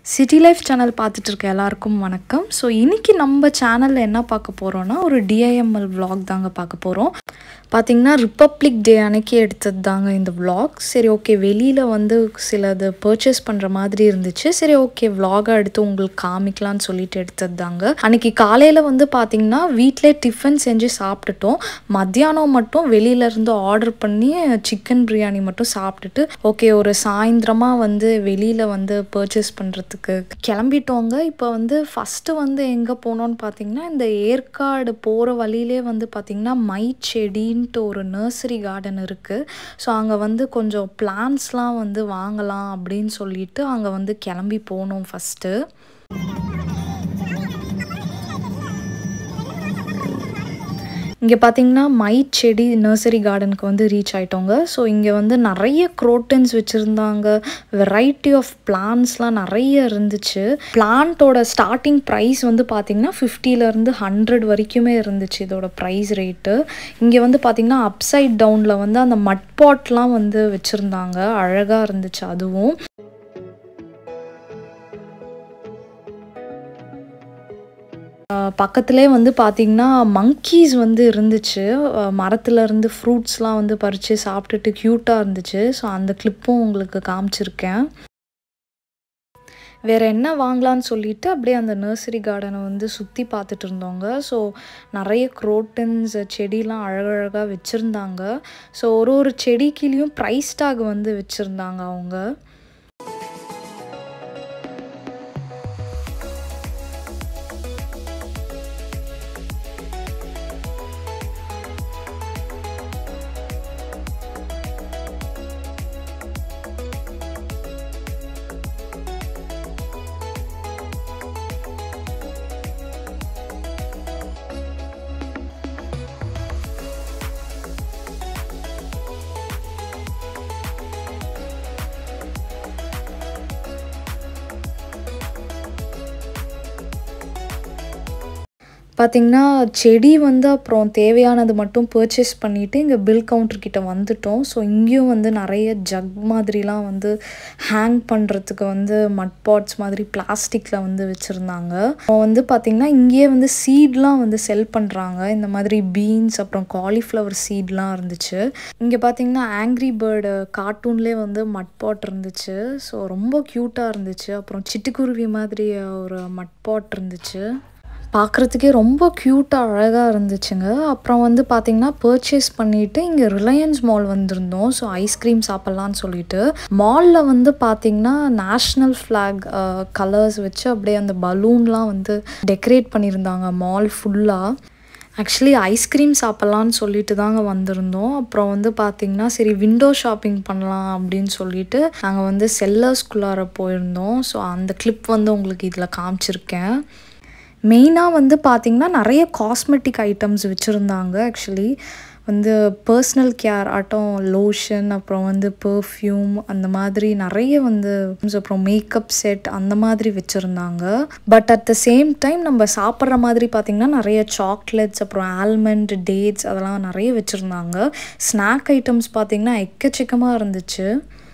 city life channel பார்த்துட்டு இருக்க எல்லாருக்கும் வணக்கம் ஸோ இன்னைக்கு நம்ம சேனலில் என்ன பார்க்க போகிறோன்னா ஒரு டிஐஎம்எல் vlog தாங்க பார்க்க போகிறோம் பார்த்தீங்கன்னா ரிப்பப்ளிக் டே அன்னைக்கு எடுத்தது தாங்க இந்த vlog சரி ஓகே வெளியில் வந்து சிலது பர்ச்சேஸ் பண்ணுற மாதிரி இருந்துச்சு சரி ஓகே vlog-ஆ எடுத்து உங்களுக்கு காமிக்கலாம்னு சொல்லிட்டு எடுத்தது தாங்க அன்னைக்கு காலையில் வந்து பார்த்தீங்கன்னா வீட்டிலே டிஃபன் செஞ்சு சாப்பிட்டுட்டோம் மத்தியானம் மட்டும் வெளியில இருந்து ஆர்டர் பண்ணி சிக்கன் பிரியாணி மட்டும் சாப்பிட்டுட்டு ஓகே ஒரு சாயந்தரமாக வந்து வெளியில் வந்து பர்ச்சேஸ் பண்ணுறதுக்கு கிளம்பிட்டோங்க இப்போ வந்து ஃபஸ்ட்டு வந்து எங்கே போனோம்னு பார்த்தீங்கன்னா இந்த ஏற்காடு போகிற வழியிலே வந்து பார்த்தீங்கன்னா மை செடின்ட்டு ஒரு நர்சரி கார்டன் இருக்குது ஸோ அங்கே வந்து கொஞ்சம் பிளான்ஸ்லாம் வந்து வாங்கலாம் அப்படின்னு சொல்லிட்டு அங்கே வந்து கிளம்பி போனோம் ஃபஸ்ட்டு இங்கே பார்த்தீங்கன்னா மை செடி நர்சரி கார்டனுக்கு வந்து ரீச் ஆயிட்டோங்க ஸோ இங்கே வந்து நிறைய குரோட்டன்ஸ் வச்சுருந்தாங்க வெரைட்டி ஆஃப் பிளான்ஸ்லாம் நிறைய இருந்துச்சு பிளான்ட்டோட ஸ்டார்டிங் ப்ரைஸ் வந்து பார்த்தீங்கன்னா ஃபிஃப்டிலேருந்து ஹண்ட்ரட் வரைக்குமே இருந்துச்சு இதோட ப்ரைஸ் ரேட்டு இங்கே வந்து பார்த்தீங்கன்னா அப்சைட் டவுனில் வந்து அந்த மட் பாட்லாம் வந்து வச்சுருந்தாங்க அழகாக இருந்துச்சு அதுவும் பக்கத்துலேயே வந்து பார்த்திங்கன்னா மங்கீஸ் வந்து இருந்துச்சு அஹ் மரத்துல இருந்து ஃப்ரூட்ஸ்லாம் வந்து பறித்து சாப்பிட்டுட்டு க்யூட்டாக இருந்துச்சு ஸோ அந்த கிளிப்பும் உங்களுக்கு காமிச்சிருக்கேன் வேறு என்ன வாங்கலான்னு சொல்லிட்டு அப்படியே அந்த நர்சரி கார்டனை வந்து சுற்றி பார்த்துட்டு இருந்தோங்க ஸோ நிறைய குரோட்டன்ஸ் செடிலாம் அழகழகாக வச்சுருந்தாங்க ஸோ ஒரு ஒரு செடிக்கிலையும் ப்ரைஸ் டாக் வந்து வச்சுருந்தாங்க அவங்க பார்த்திங்கன்னா செடி வந்து அப்புறம் தேவையானது மட்டும் பர்ச்சேஸ் பண்ணிவிட்டு இங்கே பில் கவுண்டர் கிட்ட வந்துட்டோம் ஸோ இங்கேயும் வந்து நிறைய ஜக் மாதிரிலாம் வந்து ஹேங் பண்ணுறதுக்கு வந்து மட் பாட்ஸ் மாதிரி பிளாஸ்டிக்கில் வந்து வச்சுருந்தாங்க அப்புறம் வந்து பார்த்திங்கன்னா இங்கேயே வந்து சீட்லாம் வந்து செல் பண்ணுறாங்க இந்த மாதிரி பீன்ஸ் அப்புறம் காலிஃப்ளவர் சீட்லாம் இருந்துச்சு இங்கே பார்த்திங்கன்னா ஆங்க்ரி பேர்டு கார்ட்டூன்லேயே வந்து மட் பாட் இருந்துச்சு ஸோ ரொம்ப க்யூட்டாக இருந்துச்சு அப்புறம் சிட்டுக்குருவி மாதிரி ஒரு மட் பாட் இருந்துச்சு பார்க்குறதுக்கே ரொம்ப க்யூட்டாக அழகாக இருந்துச்சுங்க அப்புறம் வந்து பார்த்திங்கன்னா பர்ச்சேஸ் பண்ணிவிட்டு இங்கே ரிலையன்ஸ் மால் வந்திருந்தோம் ஸோ ஐஸ்கிரீம் சாப்பிட்லான்னு சொல்லிட்டு மாலில் வந்து பார்த்திங்கன்னா நேஷ்னல் ஃப்ளாக் கலர்ஸ் வச்சு அப்படியே அந்த பலூன்லாம் வந்து டெக்கரேட் பண்ணியிருந்தாங்க மால் ஃபுல்லாக ஆக்சுவலி ஐஸ்கிரீம் சாப்பிட்லான்னு சொல்லிட்டு தாங்க வந்திருந்தோம் அப்புறம் வந்து பார்த்திங்கன்னா சரி விண்டோ ஷாப்பிங் பண்ணலாம் அப்படின்னு சொல்லிட்டு நாங்கள் வந்து செல்லர்ஸ்குள்ளார போயிருந்தோம் ஸோ அந்த கிளிப் வந்து உங்களுக்கு இதில் காமிச்சிருக்கேன் மெயினாக வந்து பார்த்திங்கன்னா நிறைய காஸ்மெட்டிக் ஐட்டம்ஸ் வச்சுருந்தாங்க ஆக்சுவலி வந்து பர்சனல் கேர் ஆட்டம் லோஷன் அப்புறம் வந்து பெர்ஃப்யூம் அந்த மாதிரி நிறைய வந்து அப்புறம் மேக்கப் செட் அந்த மாதிரி வச்சுருந்தாங்க but at the same time நம்ம சாப்பிட்ற மாதிரி பார்த்திங்கன்னா நிறைய சாக்லேட்ஸ் அப்புறம் ஆல்மண்ட் டேட்ஸ் அதெல்லாம் நிறைய வச்சுருந்தாங்க ஸ்நாக் ஐட்டம்ஸ் பார்த்திங்கன்னா எக்கச்சக்கமாக இருந்துச்சு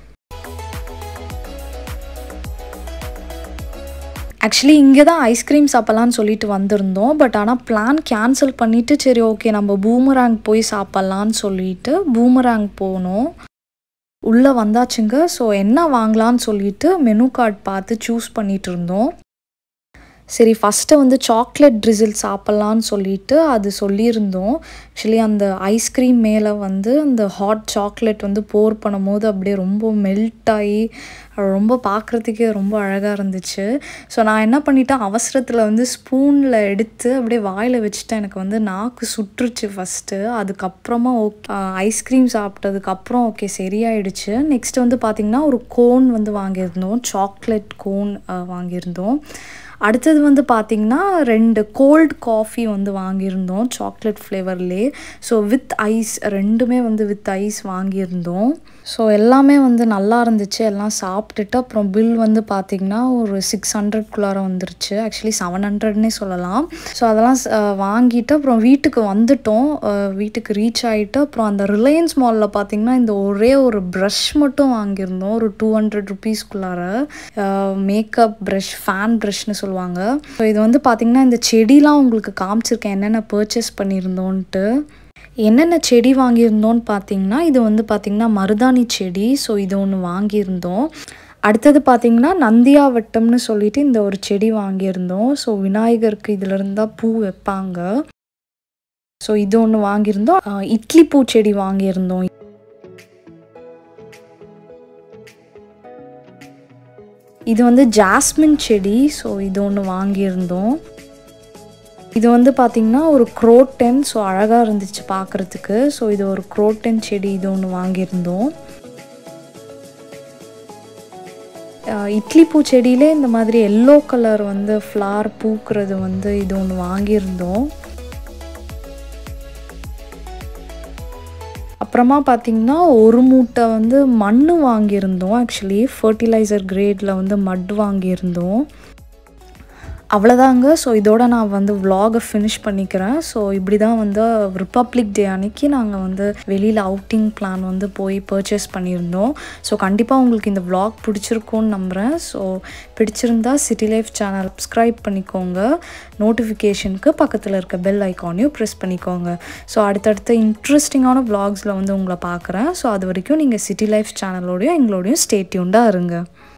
ஆக்சுவலி இங்கே தான் ஐஸ்கிரீம் சாப்பிட்லான்னு சொல்லிட்டு வந்திருந்தோம் பட் ஆனால் பிளான் கேன்சல் பண்ணிவிட்டு சரி ஓகே நம்ம பூமராங் போய் சாப்பிட்லான்னு சொல்லிட்டு பூமராங் போனோம் உள்ளே வந்தாச்சுங்க ஸோ என்ன வாங்கலான்னு சொல்லிட்டு மெனு கார்டு பார்த்து சூஸ் பண்ணிட்டு இருந்தோம் சரி ஃபஸ்ட்டு வந்து சாக்லேட் ட்ரிசில் சாப்பிட்லான்னு சொல்லிட்டு அது சொல்லியிருந்தோம் ஆக்சுவலி அந்த ஐஸ்கிரீம் மேலே வந்து அந்த ஹாட் சாக்லேட் வந்து போர் பண்ணும்போது அப்படியே ரொம்ப மெல்ட் ஆகி ரொம்ப பார்க்குறதுக்கே ரொம்ப அழகாக இருந்துச்சு ஸோ நான் என்ன பண்ணிட்டேன் அவசரத்தில் வந்து ஸ்பூனில் எடுத்து அப்படியே வாயில் வச்சுட்டேன் எனக்கு வந்து நாக்கு சுற்றுச்சு ஃபஸ்ட்டு அதுக்கப்புறமா ஓகே ஐஸ்கிரீம் சாப்பிட்டதுக்கப்புறம் ஓகே சரியாயிடுச்சு நெக்ஸ்ட் வந்து பார்த்திங்கன்னா ஒரு கோன் வந்து வாங்கியிருந்தோம் சாக்லேட் கோன் வாங்கியிருந்தோம் அடுத்தது வந்து பார்த்திங்கன்னா ரெண்டு கோல்ட் காஃபி வந்து வாங்கியிருந்தோம் சாக்லேட் ஃப்ளேவர்லே ஸோ வித் ஐஸ் ரெண்டுமே வந்து வித் ஐஸ் வாங்கியிருந்தோம் ஸோ எல்லாமே வந்து நல்லா இருந்துச்சு எல்லாம் சாப்பிட்டுட்டு அப்புறம் பில் வந்து பார்த்திங்கன்னா ஒரு சிக்ஸ் ஹண்ட்ரட்குள்ளார வந்துருச்சு ஆக்சுவலி செவன் ஹண்ட்ரட்னே சொல்லலாம் ஸோ அதெல்லாம் ஸ்- அஹ் வாங்கிட்டு அப்புறம் வீட்டுக்கு வந்துட்டோம் அஹ் வீட்டுக்கு ரீச் ஆகிட்டு அப்புறம் அந்த ரிலையன்ஸ் மாலில் பார்த்திங்கன்னா இந்த ஒரே ஒரு ப்ரஷ் மட்டும் வாங்கியிருந்தோம் ஒரு டூ ஹண்ட்ரட் ருபீஸ்க்குள்ளார மேக்கப் ப்ரஷ் ஃபேன் ப்ரஷ்னு சொல்லுவாங்க ஸோ இது வந்து பார்த்திங்கன்னா இந்த செடிலாம் உங்களுக்கு காமிச்சிருக்கேன் என்னென்ன பர்ச்சேஸ் பண்ணியிருந்தோன்ட்டு என்னென்ன செடி வாங்கியிருந்தோன்னு பார்த்தீங்கன்னா இது வந்து பார்த்திங்கன்னா மருதாணி செடி ஸோ இது ஒன்று வாங்கியிருந்தோம் அடுத்தது பார்த்திங்கன்னா நந்தியாவட்டம்னு சொல்லிட்டு இந்த ஒரு செடி வாங்கியிருந்தோம் ஸோ விநாயகருக்கு இதில் இருந்தால் பூ வைப்பாங்க ஸோ இது ஒன்று வாங்கியிருந்தோம் அஹ் இட்லி பூ செடி வாங்கியிருந்தோம் இது வந்து ஜாஸ்மின் செடி ஸோ இது ஒன்று வாங்கியிருந்தோம் இது வந்து பார்த்திங்கன்னா ஒரு குரோட்டன் ஸோ அழகாக இருந்துச்சு பார்க்குறதுக்கு ஸோ இது ஒரு குரோட்டன் செடி இது ஒன்று வாங்கியிருந்தோம் அஹ் இட்லி பூ செடியிலே இந்த மாதிரி எல்லோ கலர் வந்து ஃப்ளார் பூக்கிறது வந்து இது ஒன்று வாங்கியிருந்தோம் அப்புறமா பார்த்தீங்கன்னா ஒரு மூட்டை வந்து மண் வாங்கியிருந்தோம் ஆக்சுவலி ஃபர்டிலைசர் கிரேடில் வந்து மட் வாங்கியிருந்தோம் அவ்வளோதாங்க ஸோ இதோட நான் வந்து vlog-அ ஃபினிஷ் பண்ணிக்கிறேன் ஸோ இப்படி தான் வந்து ரிப்பப்ளிக் டே அன்னைக்கு நாங்கள் வந்து வெளியில் அவுட்டிங் பிளான் வந்து போய் பர்ச்சேஸ் பண்ணியிருந்தோம் ஸோ கண்டிப்பாக உங்களுக்கு இந்த vlog பிடிச்சிருக்கும்னு நம்புகிறேன் ஸோ பிடிச்சிருந்தா சிட்டி லைஃப் சேனல் சப்ஸ்கிரைப் பண்ணிக்கோங்க நோட்டிஃபிகேஷனுக்கு பக்கத்தில் இருக்க பெல் ஐக்கானையும் ப்ரெஸ் பண்ணிக்கோங்க ஸோ அடுத்தடுத்த இன்ட்ரெஸ்டிங்கான vlogsல வந்து உங்களை பார்க்குறேன் ஸோ அது வரைக்கும் நீங்கள் சிட்டி லைஃப் சேனலோடையும் எங்களோடையும் ஸ்டே டியூண்டாக இருங்க